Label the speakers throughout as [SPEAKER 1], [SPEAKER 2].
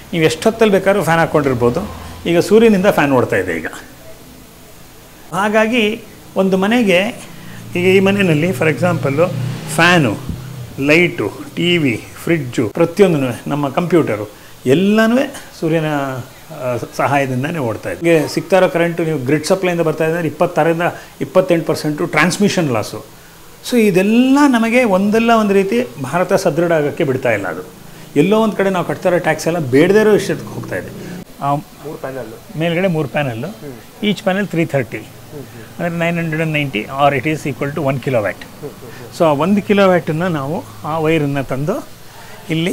[SPEAKER 1] ನೀವು ಎಷ್ಟೊತ್ತಲ್ಲಿ ಬೇಕಾದ್ರೂ ಫ್ಯಾನ್ ಹಾಕ್ಕೊಂಡಿರ್ಬೋದು ಈಗ ಸೂರ್ಯನಿಂದ ಫ್ಯಾನ್ ಓಡ್ತಾ ಇದೆ ಈಗ ಹಾಗಾಗಿ ಒಂದು ಮನೆಗೆ ಈಗ ಈ ಮನೆಯಲ್ಲಿ for example fan light T V fridge ಪ್ರತಿಯೊಂದೂ ನಮ್ಮ ಕಂಪ್ಯೂಟರು ಎಲ್ಲನೂ ಸೂರ್ಯನ ಆ, ಸಹಾಯದಿಂದನೇ ಓಡ್ತಾ ಇದೆ ಹೀಗೆ ಸಿಗ್ತಾ ಇರೋ ಕರೆಂಟು ನೀವು ಗ್ರಿಡ್ ಸಪ್ಲೈಯಿಂದ ಬರ್ತಾ ಇದ್ದಾರೆ ಇಪ್ಪತ್ತಾರರಿಂದ ಇಪ್ಪತ್ತೆಂಟು ಪರ್ಸೆಂಟು ಟ್ರಾನ್ಸ್ಮಿಷನ್ ಲಾಸು ಸೊ ಇದೆಲ್ಲ ನಮಗೆ ಒಂದಲ್ಲ ಒಂದು ರೀತಿ ಭಾರತ ಸದೃಢ ಆಗೋಕ್ಕೆ ಬಿಡ್ತಾ ಇಲ್ಲ ಅದು ಎಲ್ಲೋ ಒಂದು ಕಡೆ ನಾವು ಕಟ್ತಾ ಇರೋ ಟ್ಯಾಕ್ಸ್ ಎಲ್ಲ ಬೇಡದೇ ಇರೋ ವಿಷಯಕ್ಕೆ ಹೋಗ್ತಾ ಇದೆ ಆ
[SPEAKER 2] ಮೂರು ಪ್ಯಾನಲ್
[SPEAKER 1] ಮೇಲ್ಗಡೆ ಮೂರು panel each panel three thirty ಅಂದರೆ nine hundred and ninety or it is equal to one kilowatt so ಆ ಒಂದು ಕಿಲೋ ವ್ಯಾಟನ್ನು ನಾವು ಆ ವೈರನ್ನು ತಂದು ಇಲ್ಲಿ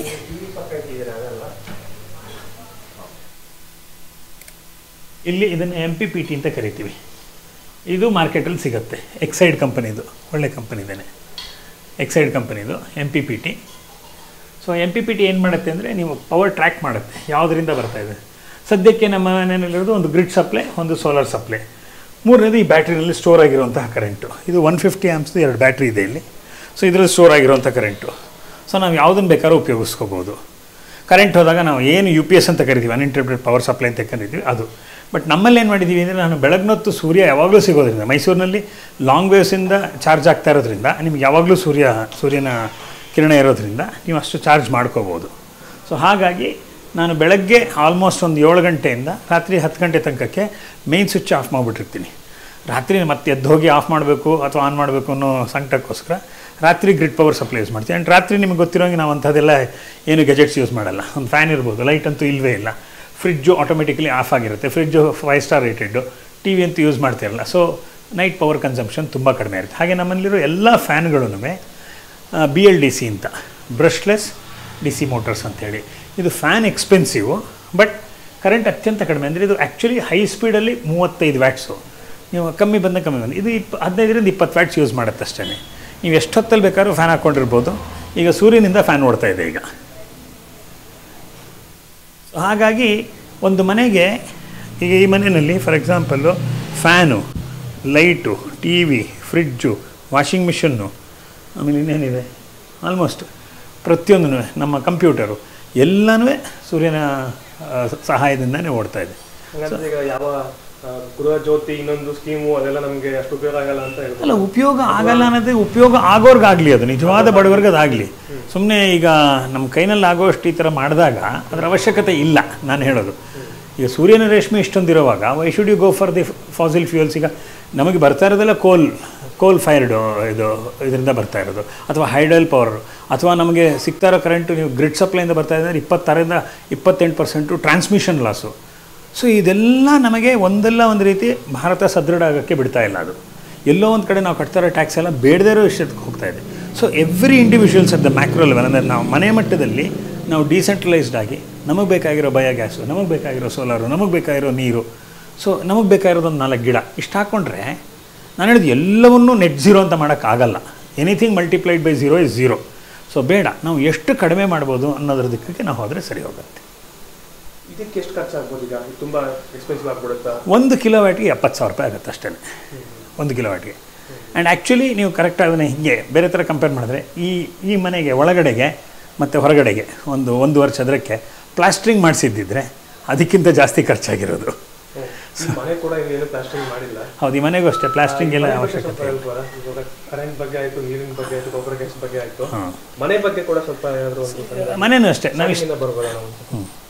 [SPEAKER 1] ಇಲ್ಲಿ ಇದನ್ನು ಎಮ್ ಪಿ ಪಿ ಟಿ ಅಂತ ಕರಿತೀವಿ ಇದು ಮಾರ್ಕೆಟಲ್ಲಿ ಸಿಗುತ್ತೆ ಎಕ್ಸೈಡ್ ಕಂಪನಿದು ಒಳ್ಳೆ ಕಂಪನಿದೇನೆ ಎಕ್ಸೈಡ್ ಕಂಪನಿದು M P P T so M P P T ಏನು ಮಾಡುತ್ತೆ ಅಂದರೆ ನೀವು ಪವರ್ ಟ್ರ್ಯಾಕ್ ಮಾಡುತ್ತೆ ಯಾವುದರಿಂದ ಬರ್ತಾ ಇದೆ ಸದ್ಯಕ್ಕೆ ನಮ್ಮ ಮನೆಯಲ್ಲಿರೋದು ಒಂದು ಗ್ರಿಡ್ ಸಪ್ಲೈ ಒಂದು ಸೋಲಾರ್ ಸಪ್ಲೈ ಮೂರನೇದು ಈ ಬ್ಯಾಟ್ರಿನಲ್ಲಿ ಸ್ಟೋರ್ ಆಗಿರುವಂತಹ ಕರೆಂಟು ಇದು ಒನ್ ಫಿಫ್ಟಿ ಆ್ಯಮ್ಸ್ದು ಎರಡು ಬ್ಯಾಟ್ರಿ ಇದೆ ಇಲ್ಲಿ ಸೊ ಇದರಲ್ಲಿ ಸ್ಟೋರ್ ಆಗಿರುವಂಥ ಕರೆಂಟು ಸೊ ನಾವು ಯಾವುದನ್ನು ಬೇಕಾದ್ರೂ ಉಪಯೋಗಿಸ್ಕೋಬೋದು ಕರೆಂಟ್ ಹೋದಾಗ ನಾವು ಏನು ಯು ಪಿ ಎಸ್ ಅಂತ ಕರಿತೀವಿ ಅನ್ಇಂಟರ್ಪ್ರೆಟ್ ಪವರ್ ಸಪ್ಲೈ ಅಂತ ಕರಿತೀವಿ ಅದು ಬಟ್ ನಮ್ಮಲ್ಲಿ ಏನು ಮಾಡಿದ್ದೀವಿ ಅಂದರೆ ನಾನು ಬೆಳಗ್ನೊತ್ತು ಸೂರ್ಯ ಯಾವಾಗಲೂ ಸಿಗೋದ್ರಿಂದ ಮೈಸೂರಿನಲ್ಲಿ ಲಾಂಗ್ ವೇವ್ಸಿಂದ ಚಾರ್ಜ್ ಆಗ್ತಾ ಇರೋದ್ರಿಂದ ನಿಮ್ಗೆ ಯಾವಾಗಲೂ ಸೂರ್ಯ ಸೂರ್ಯನ ಕಿರಣ ಇರೋದ್ರಿಂದ ನೀವು ಅಷ್ಟು ಚಾರ್ಜ್ ಮಾಡ್ಕೋಬೋದು ಸೊ ಹಾಗಾಗಿ ನಾನು ಬೆಳಗ್ಗೆ ಆಲ್ಮೋಸ್ಟ್ ಒಂದು ಏಳು ಗಂಟೆಯಿಂದ ರಾತ್ರಿ ಹತ್ತು ಗಂಟೆ ತನಕಕ್ಕೆ ಮೇನ್ ಸ್ವಿಚ್ ಆಫ್ ಮಾಡಿಬಿಟ್ಟಿರ್ತೀನಿ ರಾತ್ರಿ ಮತ್ತೆ ಎದ್ದು ಹೋಗಿ ಆಫ್ ಮಾಡಬೇಕು ಅಥವಾ ಆನ್ ಮಾಡಬೇಕು ಅನ್ನೋ ಸಂಕಟಕ್ಕೋಸ್ಕರ ರಾತ್ರಿ ಗ್ರಿಡ್ ಪವರ್ ಸಪ್ಲೈ ಯೂಸ್ ಮಾಡ್ತೀವಿ ಆ್ಯಂಡ್ ರಾತ್ರಿ ನಿಮಗೆ ಗೊತ್ತಿರೋಂಗೆ ನಾವು ಅಂಥದ್ದೆಲ್ಲ ಏನು ಗೆಜೆಟ್ಸ್ ಯೂಸ್ ಮಾಡಲ್ಲ ಒಂದು ಫ್ಯಾನ್ ಇರ್ಬೋದು ಲೈಟ್ ಅಂತೂ ಇಲ್ಲವೇ ಇಲ್ಲ ಫ್ರಿಡ್ಜು ಆಟೋಮೆಟಿಕಲಿ ಆಫ್ ಆಗಿರುತ್ತೆ fridge five star rated T V ಅಂತೂ ಯೂಸ್ ಮಾಡ್ತಿರಲ್ಲ ಸೊ ನೈಟ್ ಪವರ್ ಕನ್ಸಂಪ್ಷನ್ ತುಂಬ ಕಡಿಮೆ ಇರುತ್ತೆ ಹಾಗೆ ನಮ್ಮಲ್ಲಿರೋ ಎಲ್ಲ ಫ್ಯಾನ್ಗಳೂ ಬಿ ಎಲ್ ಡಿ ಸಿ ಅಂತ ಬ್ರಷ್ಲೆಸ್ ಡಿ ಸಿ ಮೋಟರ್ಸ್ ಅಂತೇಳಿ ಇದು ಫ್ಯಾನ್ ಎಕ್ಸ್ಪೆನ್ಸಿವು ಬಟ್ ಕರೆಂಟ್ ಅತ್ಯಂತ ಕಡಿಮೆ ಅಂದರೆ ಇದು ಆ್ಯಕ್ಚುಲಿ ಹೈ ಸ್ಪೀಡಲ್ಲಿ ಮೂವತ್ತೈದು ವ್ಯಾಟ್ಸು ನೀವು ಕಮ್ಮಿ ಬಂದ ಕಮ್ಮಿ ಬಂದು ಇದು ಇಪ್ಪ ಹದಿನೈದರಿಂದ ಇಪ್ಪತ್ತು ವ್ಯಾಟ್ಸ್ ಯೂಸ್ ಮಾಡುತ್ತೆ ಅಷ್ಟೇ ನೀವು ಎಷ್ಟೊತ್ತಲ್ಲಿ ಬೇಕಾದ್ರೂ ಫ್ಯಾನ್ ಹಾಕ್ಕೊಂಡಿರ್ಬೋದು ಈಗ ಸೂರ್ಯನಿಂದ ಫ್ಯಾನ್ ಓಡ್ತಾ ಇದೆ ಈಗ ಹಾಗಾಗಿ ಒಂದು ಮನೆಗೆ ಈಗ ಈ ಮನೆಯಲ್ಲಿ for example fan light T V fridge washing machine ಆಮೇಲೆ ಇನ್ನೇನಿದೆ ಆಲ್ಮೋಸ್ಟ್ ಪ್ರತಿಯೊಂದೂ ನಮ್ಮ ಕಂಪ್ಯೂಟರು ಎಲ್ಲನೂ ಸೂರ್ಯನ ಆ, ಸಹಾಯದಿಂದನೇ ಓಡ್ತಾ ಇದೆ
[SPEAKER 2] ಹಾಗಾದ್ರೆ ಈಗ ಯಾವ ಆ, ಗೃಹ ಜ್ಯೋತಿ ಇನ್ನೊಂದು ಸ್ಕೀಮು ಅದೆಲ್ಲ ನಮಗೆ ಅಷ್ಟು ಉಪಯೋಗ ಆಗಲ್ಲ ಅಂತ ಹೇಳ್ಬೋದು
[SPEAKER 1] ಅಲ್ಲ ಉಪಯೋಗ ಆಗಲ್ಲ ಅನ್ನೋದೇ ಉಪಯೋಗ ಆಗೋರ್ಗಾಗಲಿ ಅದು ನಿಜವಾದ ಬಡವರಿಗೆ ಅದಾಗಲಿ ಸುಮ್ಮನೆ ಈಗ ನಮ್ಮ ಕೈನಲ್ಲಿ ಆಗೋಷ್ಟು ಈ ಥರ ಮಾಡಿದಾಗ ಅದರ ಅವಶ್ಯಕತೆ ಇಲ್ಲ ನಾನು ಹೇಳೋದು ಈಗ ಸೂರ್ಯನ ರೇಷ್ಮೆ ಇಷ್ಟೊಂದಿರುವಾಗ why should you go for the fossil fuels ಈಗ ನಮಗೆ ಬರ್ತಾ ಇರೋದೆಲ್ಲ ಕೋಲ್ ಕೋಲ್ ಫೈರ್ಡು ಇದು ಇದರಿಂದ ಬರ್ತಾ ಇರೋದು ಅಥವಾ ಹೈಡಲ್ ಪವರ್ ಅಥವಾ ನಮಗೆ ಸಿಗ್ತಾ ಇರೋ ಕರೆಂಟು ನೀವು ಗ್ರಿಡ್ ಸಪ್ಲೈಯಿಂದ ಬರ್ತಾ ಇದ್ದಾರೆ ಇಪ್ಪತ್ತಾರರಿಂದ ಇಪ್ಪತ್ತೆಂಟು ಪರ್ಸೆಂಟು ಟ್ರಾನ್ಸ್ಮಿಷನ್ ಲಾಸು ಸೊ ಇದೆಲ್ಲ ನಮಗೆ ಒಂದಲ್ಲ ಒಂದು ರೀತಿ ಭಾರತ ಸದೃಢ ಆಗೋಕ್ಕೆ ಬಿಡ್ತಾ ಇಲ್ಲ ಅದು ಎಲ್ಲೋ ಒಂದು ಕಡೆ ನಾವು ಕಟ್ತಾ ಇರೋ ಟ್ಯಾಕ್ಸ್ ಎಲ್ಲ ಬೇಡದೇ ಇರೋ ವಿಷಯಕ್ಕೆ ಹೋಗ್ತಾ ಇದೆ so every individuals at the macro level ಅಂದರೆ ನಾವು ಮನೆ ಮಟ್ಟದಲ್ಲಿ ನಾವು ಡಿಸೆಂಟ್ರಲೈಸ್ಡ್ ಆಗಿ ನಮಗೆ ಬೇಕಾಗಿರೋ ಬಯೋಗ್ಯಾಸು ನಮಗೆ ಬೇಕಾಗಿರೋ ಸೋಲಾರು ನಮಗೆ ಬೇಕಾಗಿರೋ ನೀರು ಸೊ ನಮಗೆ ಬೇಕಾಗಿರೋದು ಒಂದು ನಾಲ್ಕು ಗಿಡ ಇಷ್ಟು ಹಾಕ್ಕೊಂಡ್ರೆ ನಾನು ಹೇಳಿದ್ದು ಎಲ್ಲವನ್ನೂ ನೆಟ್ ಝೀರೋ ಅಂತ ಮಾಡೋಕ್ಕಾಗಲ್ಲ anything multiplied by zero is zero so ಬೇಡ ನಾವು ಎಷ್ಟು ಕಡಿಮೆ ಮಾಡ್ಬೋದು ಅನ್ನೋದ್ರ ದಿಕ್ಕಕ್ಕೆ ನಾವು ಹೋದರೆ ಸರಿ ಹೋಗುತ್ತೆ
[SPEAKER 2] ಇದಕ್ಕೆ ಎಷ್ಟು ಖರ್ಚಾಗ್ಬೋದು ಈಗ ಇದು ತುಂಬಾ ಎಕ್ಸ್ಪೆನ್ಸಿವ್ ಆಗ್ಬಿಡುತ್ತಾ
[SPEAKER 1] ಒಂದು ಕಿಲೋ ವ್ಯಾಟ್ಗೆ ಎಪ್ಪತ್ತು ಸಾವಿರ ರೂಪಾಯಿ ಆಗುತ್ತೆ ಅಷ್ಟೇ ಒಂದು ಕಿಲೋ ವ್ಯಾಟ್ಗೆ ಆ್ಯಂಡ್ ಆ್ಯಕ್ಚುಲಿ ನೀವು ಕರೆಕ್ಟ್ ಅದನ್ನು ಹೀಗೆ ಬೇರೆ ಥರ ಕಂಪೇರ್ ಮಾಡಿದ್ರೆ ಈ ಈ ಮನೆಗೆ ಒಳಗಡೆಗೆ ಮತ್ತು ಹೊರಗಡೆಗೆ ಒಂದು ಒಂದೂವರೆ ಚದರಕ್ಕೆ ಪ್ಲಾಸ್ಟ್ರಿಂಗ್ ಮಾಡಿಸಿದ್ದಿದ್ರೆ ಅದಕ್ಕಿಂತ ಜಾಸ್ತಿ ಖರ್ಚಾಗಿರೋದು
[SPEAKER 2] ಈ ಮನೆ ಕೂಡ ಏನು ಪ್ಲಾಸ್ಟಿಂಗ್ ಮಾಡಿಲ್ಲ
[SPEAKER 1] ಹೌದು ಈ ಮನೆಗೂ ಅಷ್ಟೇ ಪ್ಲಾಸ್ಟ್ರಿಂಗ್ ಎಲ್ಲ ಅವಶ್ಯಕತೆ ಇಲ್ಲ.
[SPEAKER 2] ಕರೆಂಟ್ ಬಗ್ಗೆ ಆಯ್ತು ನೀರಿನ ಬಗ್ಗೆ ಆಯ್ತು ಗೊಬ್ಬರ ಗ್ಯಾಸ್ ಬಗ್ಗೆ ಆಯ್ತು
[SPEAKER 1] ಹಾಂ
[SPEAKER 2] ಮನೆ ಬಗ್ಗೆ ಕೂಡ ಸ್ವಲ್ಪ ಏನಾದ್ರು ಒಂದು
[SPEAKER 1] ಮನೇನೂ ಅಷ್ಟೇ ನಾವು ಇಷ್ಟು
[SPEAKER 2] ಇಂದ ಬರ್ಬೋದಾ ನಾವು
[SPEAKER 1] ಹ್ಞೂ